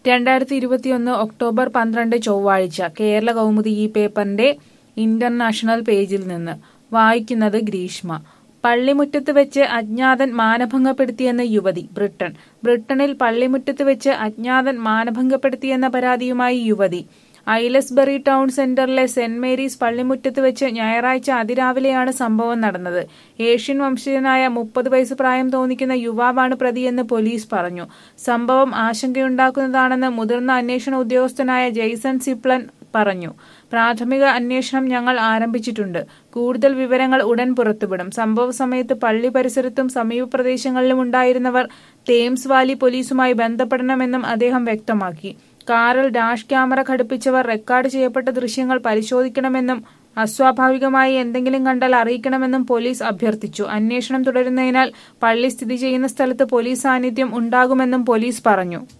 രണ്ടായിരത്തി ഇരുപത്തിയൊന്ന് ഒക്ടോബർ പന്ത്രണ്ട് ചൊവ്വാഴ്ച കേരള കൗമുദി ഈ പേപ്പറിന്റെ ഇന്റർനാഷണൽ പേജിൽ നിന്ന് വായിക്കുന്നത് ഗ്രീഷ്മ പള്ളിമുറ്റത്ത് വെച്ച് അജ്ഞാതൻ മാനഭംഗപ്പെടുത്തിയെന്ന് യുവതി ബ്രിട്ടൻ ബ്രിട്ടനിൽ പള്ളിമുറ്റത്ത് വെച്ച് അജ്ഞാതൻ മാനഭംഗപ്പെടുത്തിയെന്ന പരാതിയുമായി യുവതി Aylesbury town centre saint Mary's പള്ളിമുറ്റത്ത് വെച്ച് ഞായറാഴ്ച അതിരാവിലെയാണ് സംഭവം നടന്നത് ഏഷ്യൻ വംശജനായ മുപ്പത് വയസ്സ് പ്രായം തോന്നിക്കുന്ന യുവാവാണ് പ്രതിയെന്ന് പോലീസ് പറഞ്ഞു സംഭവം ആശങ്കയുണ്ടാക്കുന്നതാണെന്ന് മുതിർന്ന അന്വേഷണ ഉദ്യോഗസ്ഥനായ ജെയ്സൺ സിപ്ലൻ പറഞ്ഞു പ്രാഥമിക അന്വേഷണം ഞങ്ങൾ ആരംഭിച്ചിട്ടുണ്ട് കൂടുതൽ വിവരങ്ങൾ ഉടൻ പുറത്തുവിടും സംഭവ സമയത്ത് പള്ളി പരിസരത്തും സമീപ പ്രദേശങ്ങളിലും ഉണ്ടായിരുന്നവർ തേംസ് വാലി പോലീസുമായി ബന്ധപ്പെടണമെന്നും അദ്ദേഹം വ്യക്തമാക്കി കാറിൽ ഡാഷ് ക്യാമറ ഘടിപ്പിച്ചവർ റെക്കോർഡ് ചെയ്യപ്പെട്ട ദൃശ്യങ്ങൾ പരിശോധിക്കണമെന്നും അസ്വാഭാവികമായി എന്തെങ്കിലും കണ്ടാൽ അറിയിക്കണമെന്നും പോലീസ് അഭ്യർത്ഥിച്ചു അന്വേഷണം തുടരുന്നതിനാൽ പള്ളി സ്ഥിതി ചെയ്യുന്ന സ്ഥലത്ത് പോലീസ് സാന്നിധ്യം ഉണ്ടാകുമെന്നും പോലീസ് പറഞ്ഞു